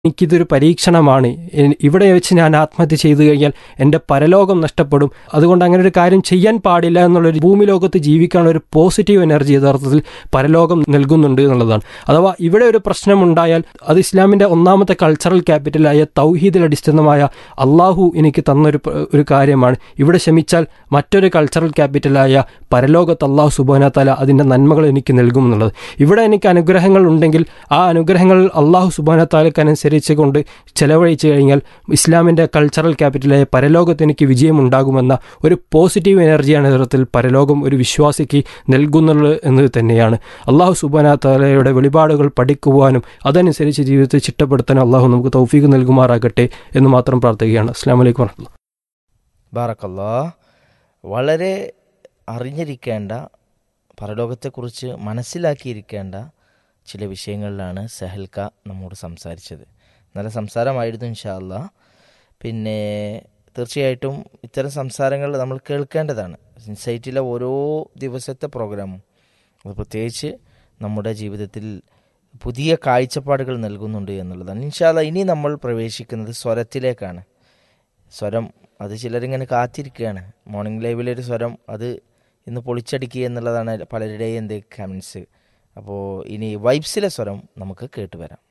എനിക്കിതൊരു പരീക്ഷണമാണ് എ- ഇവിടെ വെച്ച് ഞാൻ ആത്മഹത്യ ചെയ്തു കഴിഞ്ഞാൽ എൻ്റെ പരലോകം നഷ്ടപ്പെടും അതുകൊണ്ട് അങ്ങനെ ഒരു കാര്യം ചെയ്യാൻ പാടില്ല എന്നുള്ളൊരു ഭൂമി ലോകത്ത് ജീവിക്കാനുള്ള ഒരു പോസിറ്റീവ് എനർജി യഥാർത്ഥത്തിൽ പരലോകം നൽകുന്നുണ്ട് എന്നുള്ളതാണ് അഥവാ ഇവിടെ ഒരു പ്രശ്നമുണ്ടായാൽ അത് ഇസ്ലാമിൻ്റെ ഒന്നാമത്തെ കൾച്ചറൽ ക്യാപിറ്റലായ തൗഹീദിൽ അടിസ്ഥാനമായ അള്ളാഹു എനിക്ക് തന്നൊരു പ- ഒരു കാര്യമാണ് ഇവിടെ ശമിച്ചാൽ മറ്റൊരു കൾച്ചറൽ ക്യാപിറ്റലായ പരലോകത്ത് അള്ളാഹു സുബാന തല അതിൻ്റെ നന്മകൾ എനിക്ക് നൽകും എന്നുള്ളത് ഇവിടെ എനിക്ക് അനുഗ്രഹങ്ങൾ ഉണ്ടെങ്കിൽ ആ അനുഗ്രഹങ്ങൾ അള്ളാഹു സുബാന താലക്കനുസരിച്ച് കൊണ്ട് ചെലവഴിച്ചു കഴിഞ്ഞാൽ ഇസ്ലാമിൻ്റെ കൾച്ചറൽ ക്യാപിറ്റലായ പരലോകത്ത് എനിക്ക് വിജയം ഉണ്ടാകുമെന്ന ഒരു പോസിറ്റീവ് എനർജിയാണ് യഥാർത്ഥത്തിൽ പരലോകം ഒരു വിശ്വാസിക്ക് നൽകുന്നുള്ളത് എന്ന് തന്നെയാണ് അള്ളാഹു സുബാന താലയുടെ വെളിപാടുകൾ പഠിക്കുവാനും അതനുസരിച്ച് ജീവിതത്തെ ചിട്ടപ്പെടുത്താനും അള്ളാഹു നമുക്ക് തൗഫീഖ് നൽകുമാറാകട്ടെ എന്ന് മാത്രം പ്രാർത്ഥിക്കുകയാണ് അസ്ലാം വലൈക്കും വർഹമത്തുള്ള ബാറക്കല്ലാ വളരെ അറിഞ്ഞിരിക്കേണ്ട പരലോകത്തെക്കുറിച്ച് മനസ്സിലാക്കിയിരിക്കേണ്ട ചില വിഷയങ്ങളിലാണ് സെഹൽക്ക നമ്മോട് സംസാരിച്ചത് നല്ല സംസാരമായിരുന്നു ഇൻഷാല്ല പിന്നെ തീർച്ചയായിട്ടും ഇത്തരം സംസാരങ്ങൾ നമ്മൾ കേൾക്കേണ്ടതാണ് ഇൻസൈറ്റിലെ ഓരോ ദിവസത്തെ പ്രോഗ്രാമും അത് പ്രത്യേകിച്ച് നമ്മുടെ ജീവിതത്തിൽ പുതിയ കാഴ്ചപ്പാടുകൾ നൽകുന്നുണ്ട് എന്നുള്ളതാണ് ഇൻഷാല്ല ഇനി നമ്മൾ പ്രവേശിക്കുന്നത് സ്വരത്തിലേക്കാണ് സ്വരം അത് ചിലരിങ്ങനെ കാത്തിരിക്കുകയാണ് മോർണിംഗ് ലൈവിലൊരു സ്വരം അത് ഇന്ന് പൊളിച്ചടിക്കുക എന്നുള്ളതാണ് പലരുടെയും എന്ത് കമൻസ് അപ്പോൾ ഇനി വൈബ്സിലെ സ്വരം നമുക്ക് കേട്ടുവരാം